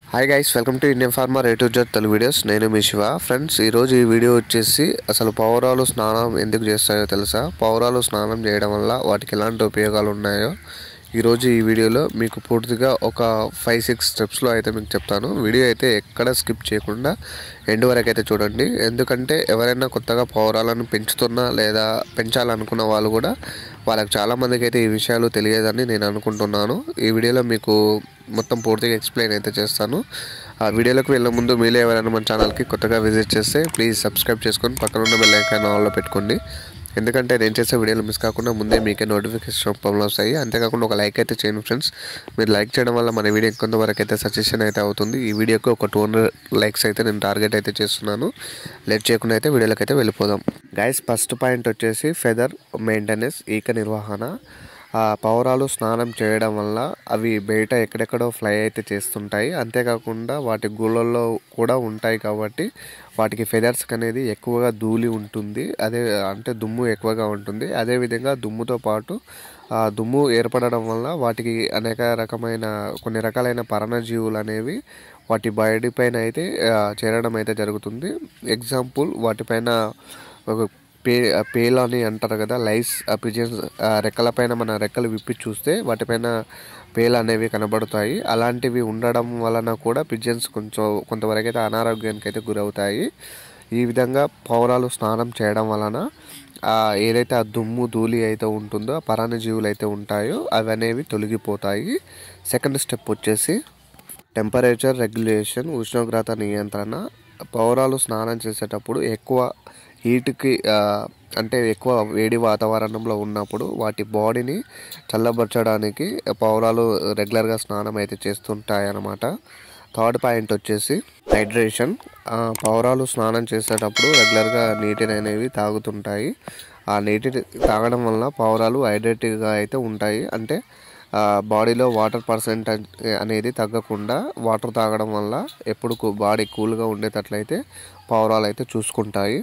hi guys welcome to Indian farmer A to Z Telugu videos నేను మీ Shiva friends ఈరోజు ఈ వీడియో వచ్చేసి అసలు పౌరాలు స్నానం ఎందుకు చేస్తాయో తెలుసా పౌరాలు స్నానం చేయడం వల్ల వాటికి ఎలాంటి ఉపయోగాలు ఉన్నాయో ఈరోజు ఈ వీడియోలో మీకు పూర్తిగా ఒక ఫైవ్ సిక్స్ స్టెప్స్లో అయితే మీకు చెప్తాను వీడియో అయితే ఎక్కడ స్కిప్ చేయకుండా ఎండ్ వరకు అయితే చూడండి ఎందుకంటే ఎవరైనా కొత్తగా పౌరాలను పెంచుతున్నా లేదా పెంచాలనుకున్న వాళ్ళు కూడా వాళ్ళకి చాలామందికి అయితే ఈ విషయాలు తెలియదని నేను అనుకుంటున్నాను ఈ వీడియోలో మీకు మొత్తం పూర్తిగా ఎక్స్ప్లెయిన్ అయితే చేస్తాను ఆ వీడియోలోకి వెళ్ళే ముందు మీలో ఎవరైనా మన ఛానల్కి కొత్తగా విజిట్ చేస్తే ప్లీజ్ సబ్స్క్రైబ్ చేసుకొని పక్కన ఉన్న బెల్ ఐకాన్ ఆన్లో పెట్టుకోండి ఎందుకంటే నేను చేసే వీడియోలు మిస్ కాకుండా ముందే మీకే నోటిఫికేషన్ రూపంలో వస్తాయి అంతేకాకుండా ఒక లైక్ అయితే చేయండి ఫ్రెండ్స్ మీరు లైక్ చేయడం వల్ల మన వీడియో కొంతవరకు అయితే సజెషన్ అయితే అవుతుంది ఈ వీడియోకి ఒక టూ హండ్రెడ్ లైక్స్ అయితే నేను టార్గెట్ అయితే చేస్తున్నాను లేట్ చేయకుండా అయితే వీడియోలోకి అయితే వెళ్ళిపోదాం గైస్ ఫస్ట్ పాయింట్ వచ్చేసి ఫెదర్ మెయింటెనెన్స్ ఈక నిర్వహణ ఆ పౌరాలు స్నానం చేయడం వల్ల అవి బయట ఎక్కడెక్కడో ఫ్లై అయితే చేస్తుంటాయి అంతేకాకుండా వాటి గూళ్ళల్లో కూడా ఉంటాయి కాబట్టి వాటికి ఫెదర్స్ అనేది ఎక్కువగా ధూళి ఉంటుంది అదే అంటే దుమ్ము ఎక్కువగా ఉంటుంది అదేవిధంగా దుమ్ముతో పాటు ఆ దుమ్ము ఏర్పడడం వల్ల వాటికి అనేక రకమైన కొన్ని రకాలైన పరణజీవులు అనేవి వాటి బాడీ పైన అయితే ఆ, చేరడం అయితే జరుగుతుంది ఎగ్జాంపుల్ వాటిపైన ఒక పే పేల్ అని అంటారు కదా లైస్ పిజన్స్ రెక్కలపైన మన రెక్కలు విప్పి చూస్తే వాటిపైన పేలు అనేవి కనబడతాయి అలాంటివి ఉండడం వలన కూడా పిజన్స్ కొంచెం కొంతవరకు అయితే అనారోగ్యానికి అయితే గురవుతాయి ఈ విధంగా పౌరాలు స్నానం చేయడం వలన ఆ ఏదైతే ఆ దుమ్ము ధూళి అయితే ఉంటుందో ఆ పరాన్నజీవులు అయితే ఉంటాయో అవి అనేవి తొలగిపోతాయి సెకండ్ స్టెప్ వచ్చేసి టెంపరేచర్ రెగ్యులేషన్ ఉష్ణోగ్రత నియంత్రణ పౌరాలు స్నానం చేసేటప్పుడు ఎక్కువ హీట్కి అంటే ఎక్కువ వేడి వాతావరణంలో ఉన్నప్పుడు వాటి బాడీని చల్లబరచడానికి పౌరాలు రెగ్యులర్గా స్నానం అయితే చేస్తుంటాయి అన్నమాట థర్డ్ పాయింట్ వచ్చేసి హైడ్రేషన్ పౌరాలు స్నానం చేసేటప్పుడు రెగ్యులర్గా నీటిని అనేవి తాగుతుంటాయి ఆ నీటిని తాగడం వల్ల పౌరాలు హైడ్రేటివ్గా అయితే ఉంటాయి అంటే ఆ, బాడీలో వాటర్ పర్సెంట్ అనేది తగ్గకుండా వాటర్ తాగడం వల్ల ఎప్పుడు కూ- బాడీ కూల్గా ఉండేటట్లయితే పావురాలు అయితే చూసుకుంటాయి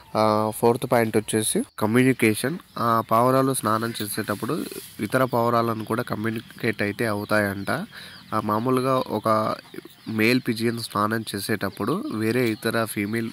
ఫోర్త్ పాయింట్ వచ్చేసి కమ్యూనికేషన్ ఆ పావురాలు స్నానం చేసేటప్పుడు ఇతర పావురాలను కూడా కమ్యూనికేట్ అయితే అవుతాయంట ఆ, మామూలుగా ఒక మేల్ పిజియన్ స్నానం చేసేటప్పుడు వేరే ఇతర ఫీమేల్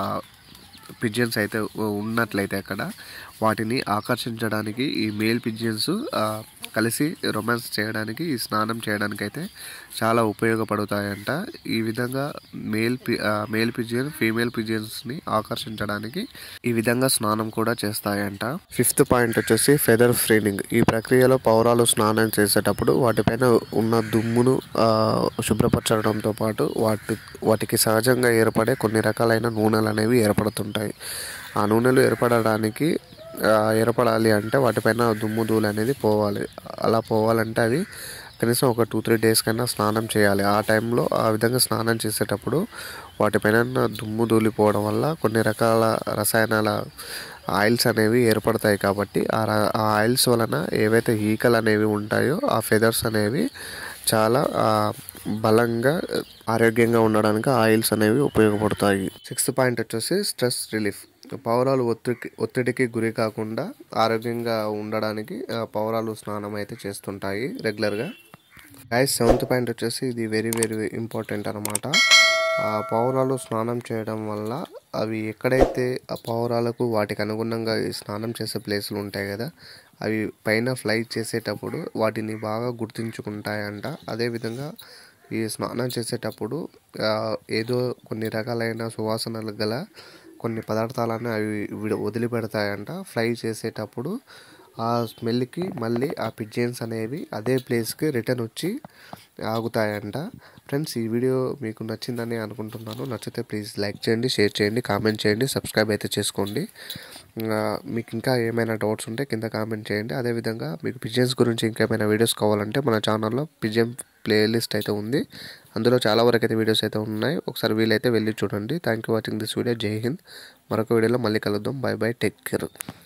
పిజియన్స్ అయితే ఉన్నట్లయితే అక్కడ వాటిని ఆకర్షించడానికి ఈ మేల్ పిజియన్స్ కలిసి రొమాన్స్ చేయడానికి ఈ స్నానం చేయడానికి అయితే చాలా ఉపయోగపడతాయంట ఈ విధంగా మేల్ పి మేల్ పిజియన్ ఫీమేల్ పిజియన్స్ని ఆకర్షించడానికి ఈ విధంగా స్నానం కూడా చేస్తాయంట ఫిఫ్త్ పాయింట్ వచ్చేసి ఫెదర్ ఫ్రీనింగ్ ఈ ప్రక్రియలో పౌరాలు స్నానం చేసేటప్పుడు వాటిపైన ఉన్న దుమ్మును ఆ, శుభ్రపరచడంతో పాటు వాటి వాటికి సహజంగా ఏర్పడే కొన్ని రకాలైన నూనెలు అనేవి ఏర్పడుతుంటాయి ఆ నూనెలు ఏర్పడడానికి ఆ, ఏర్పడాలి అంటే వాటిపైన దుమ్ము ధూళి అనేది పోవాలి అలా పోవాలంటే అవి కనీసం ఒక టూ త్రీ డేస్ కన్నా స్నానం చేయాలి ఆ టైంలో ఆ విధంగా స్నానం చేసేటప్పుడు వాటిపైన ఉన్న దుమ్ము ధూళిపోవడం వల్ల కొన్ని రకాల రసాయనాల ఆయిల్స్ అనేవి ఏర్పడతాయి కాబట్టి ఆ ర- ఆ ఆయిల్స్ వలన ఏవైతే ఈకలు అనేవి ఉంటాయో ఆ ఫెదర్స్ అనేవి చాలా ఆ, బలంగా ఆరోగ్యంగా ఉండడానికి ఆయిల్స్ అనేవి ఉపయోగపడతాయి సిక్స్త్ పాయింట్ వచ్చేసి స్ట్రెస్ రిలీఫ్ పౌరాలు ఒత్తిడికి ఒత్తిడికి గురి కాకుండా ఆరోగ్యంగా ఉండడానికి ఆ, పౌరాలు స్నానం అయితే చేస్తుంటాయి రెగ్యులర్గా గైస్ సెవెంత్ పాయింట్ వచ్చేసి ఇది వెరీ వెరీ ఇంపార్టెంట్ అనమాట ఆ పౌరాలు స్నానం చేయడం వల్ల అవి ఎక్కడైతే ఆ పౌరాలకు వాటికి అనుగుణంగా ఈ స్నానం చేసే ప్లేసులు ఉంటాయి కదా అవి పైన ఫ్లై చేసేటప్పుడు వాటిని బాగా గుర్తించుకుంటాయంట అదేవిధంగా ఈ స్నానం చేసేటప్పుడు ఆ, ఏదో కొన్ని రకాలైన సువాసనలు గల కొన్ని పదార్థాలను అవి విడ- వదిలిపెడతాయంట ఫ్లై చేసేటప్పుడు ఆ స్మెల్కి మళ్ళీ ఆ పిజన్స్ అనేవి అదే ప్లేస్కి రిటర్న్ వచ్చి ఆగుతాయంట ఫ్రెండ్స్ ఈ వీడియో మీకు నచ్చిందని అనుకుంటున్నాను నచ్చితే ప్లీజ్ లైక్ చేయండి షేర్ చేయండి కామెంట్ చేయండి సబ్స్క్రైబ్ అయితే చేసుకోండి ఆ, మీకు ఇంకా ఏమైనా డౌట్స్ ఉంటే కింద కామెంట్ చేయండి అదేవిధంగా మీకు పిజన్స్ గురించి ఇంకేమైనా వీడియోస్ కావాలంటే మన ఛానల్లో పిజిఎం ప్లేలిస్ట్ అయితే ఉంది అందులో చాలా వరకు అయితే వీడియోస్ అయితే ఉన్నాయి ఒకసారి వీలైతే వెళ్ళి చూడండి thank you watching this video జై హింద్ మరొక వీడియోలో మళ్ళీ కలుద్దాం బై బై టేక్ కేర్